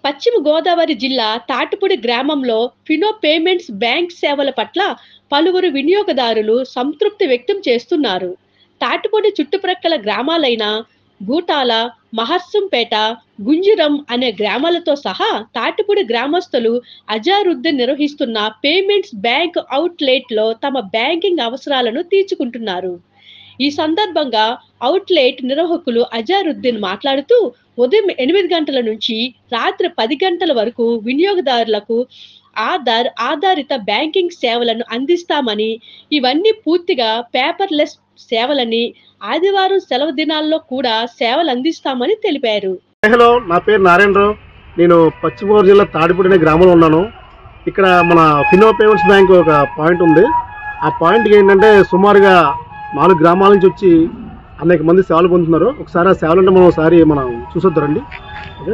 పశ్చిమ గోదావరి జిల్లా తాటిపూడి గ్రామంలో ఫినో పేమెంట్స్ బ్యాంక్ సేవల పట్ల పలువురు వినియోగదారులు సంతృప్తి వ్యక్తం చేస్తున్నారు తాటిపూడి చుట్టుప్రక్కల గ్రామాలైన గూటాల మహర్సంపేట గుంజిరం అనే గ్రామాలతో సహా తాటిపూడి గ్రామస్తులు అజారుద్దీన్ నిర్వహిస్తున్న పేమెంట్స్ బ్యాంక్ అవుట్లెట్ లో తమ బ్యాంకింగ్ అవసరాలను తీర్చుకుంటున్నారు ఈ సందర్భంగా అవుట్లెట్ నిర్వాహకులు అజారుద్దీన్ మాట్లాడుతూ ఉదయం ఎనిమిది గంటల నుంచి రాత్రి పది గంటల వరకు వినియోగదారులకు ఆధార్ ఆధారిత బ్యాంకింగ్ సేవలను అందిస్తామని ఇవన్నీ పూర్తిగా పేపర్లెస్ సేవలని ఆదివారం సెలవు దినాల్లో కూడా సేవలు అందిస్తామని తెలిపారు హలో నా పేరు నారాయణరావు నేను పశ్చిమ గోదావరి జిల్లా తాడిపూడి అనే గ్రామంలో ఉన్నాను ఇక్కడ మన ఫినో పేమెంట్స్ బ్యాంక్ ఒక పాయింట్ ఉంది ఆ పాయింట్కి ఏంటంటే సుమారుగా నాలుగు గ్రామాల నుంచి వచ్చి అనేక మంది సేవలు పొందుతున్నారు ఒకసారి ఆ సేవలు అంటే మనం ఒకసారి మనం చూసొద్దారండి ఓకే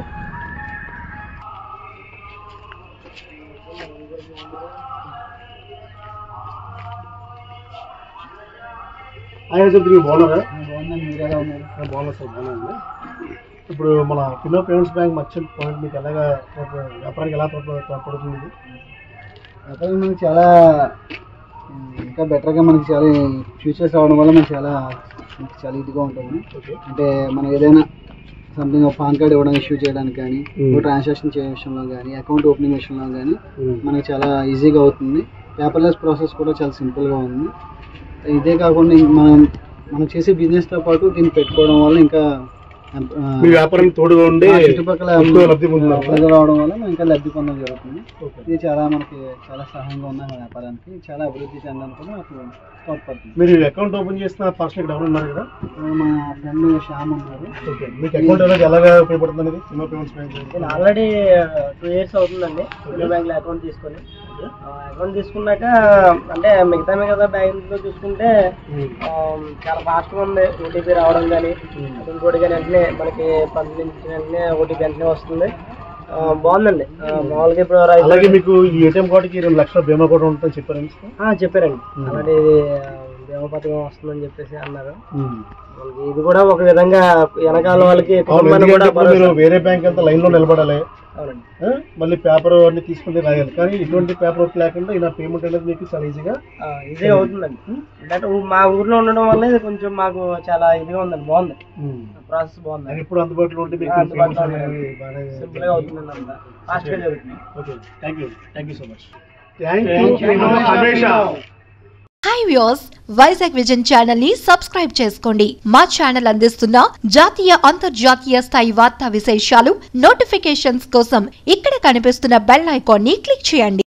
ఆయన చెప్తే బాగున్నారా బాగుందండి మీరు ఎలా ఉన్నారు ఆ, బాగున్నా సార్ బాగున్నాను ఇప్పుడు మన Fino payments bank merchant point మీకు ఎలాగా తోడ్ప- వ్యాపారానికి ఎలా తోడ్ప- తోడ్పడుతుంది ఇది? అతను మనకి చాలా ఉమ్, ఇంకా బెటర్గా మనకి చాలా ఫ్యూచర్స్ రావడం వల్ల మనకి చాలా మనకి చాలా ఇదిగా ఉంటుంది ఓకే అంటే మనం ఏదైనా సంథింగ్ పాన్ కార్డ్ ఇవ్వడం ఇష్యూ చేయడానికి కానీ Hmm. ట్రాన్సాక్షన్ చేయ విషయంలో కానీ అకౌంట్ ఓపెనింగ్ విషయంలో కానీ ఉమ్. మనకి చాలా ఈజీగా అవుతుంది పేపర్లెస్ ప్రాసెస్ కూడా చాలా సింపుల్గా ఉంది ఇదే కాకుండా ఇంక మనం మనం చేసే బిజినెస్తో పాటు దీన్ని పెట్టుకోవడం వల్ల ఇంకా ఆ, మీ వ్యాపారం తోడుగా ఉండి ఆ చుట్టుపక్కల ఎక్కువ లబ్ధి పొందుతున్నారు ప్రజలు రావడం వల్ల మనం ఇంకా లబ్ధి పొందడం జరుగుతుంది ఓకే. ఇది చాలా మనకి చాలా సహాయంగా ఉంది మన వ్యాపారానికి చాలా అభివృద్ధి చెందడానికి కూడా నాకు తోడ్పడుతుంది మీరు అకౌంట్ ఓపెన్ చేసిన పర్సన్ ఇక్కడ ఎవరు ఉన్నారు కదా ఇప్పుడు మా ఫ్రెండ్ శ్యామ్ ఉన్నారు ఓకే మీకు అకౌంట్ అనేది ఎలాగా ఉపయోగపడుతుంది అనేది ఫినో పేమెంట్స్ బ్యాంక్ నేను ఆల్రెడీ టూ ఇయర్స్ అవుతుందండి యూనియన్ బ్యాంక్లో అకౌంట్ తీసుకొని అకౌంట్ తీసుకున్నాక అంటే మిగతా మిగతా బ్యాంకులో చూసుకుంటే ఆ, చాలా ఫాస్ట్గా ఉంది ఓటీపీ రావడం కానీ ఇంకోటి కానీ వెంటనే మనకి పంపించిన వెంటనే ఓటీపీ వెంటనే వస్తుంది ఆ, బాగుందండి ఆ, మామూలుగా ఇప్పుడు రైతు- అలాగే మీకు ఈ ఏటీఎం కార్డుకి రెండు లక్షల బీమా కూడా ఉంటుందని చెప్పారు ఆ, చెప్పారండి అలాంటి ఇది ఆ, బీమా పథకం వస్తుందని చెప్పేసి అన్నారు మనకి ఇది కూడా ఒక విధంగా వెనకాల వాళ్ళకి అవును కుటుంబాన్ని కూడా ఎందుకంటే ఇప్పుడు మీరు భరోసా. వేరే బ్యాంక్ అంతా లైన్ లో నిలబడాలి అవునండి ఆ? మళ్ళీ పేపర్ అన్ని తీసుకుని రాయాలి కానీ ఇటువంటి పేపర్ వర్క్ లేకుండా ఇలా పేమెంట్ అనేది మీకు చాలా ఈజీగా ఆ, ఈజీగా అవుతుందండి అంటే ఊ- మా ఊర్లో ఉండడం వల్ల ఇది కొంచెం మాకు చాలా ఇదిగా ఉందండి బాగుంది ప్రాసెస్ అది బాగుంది ఇప్పుడు అందుబాటులో ఉంటే మీకు ఆ, అందుబాటులో payments ఉంది. అనేవి బాగానే సింపుల్ గా అవుతుందండి అంతా ఫాస్ట్ గా జరుగుతుంది okay thank you thank you so much thank you hi views Vizag vision channel ని సబ్స్క్రైబ్ చేసుకోండి మా ఛానల్ అందిస్తున్న జాతీయ అంతర్జాతీయ స్థాయి వార్తా విశేషాలు నోటిఫికేషన్స్ కోసం ఇక్కడ కనిపిస్తున్న బెల్ ఐకాన్ ని క్లిక్ చేయండి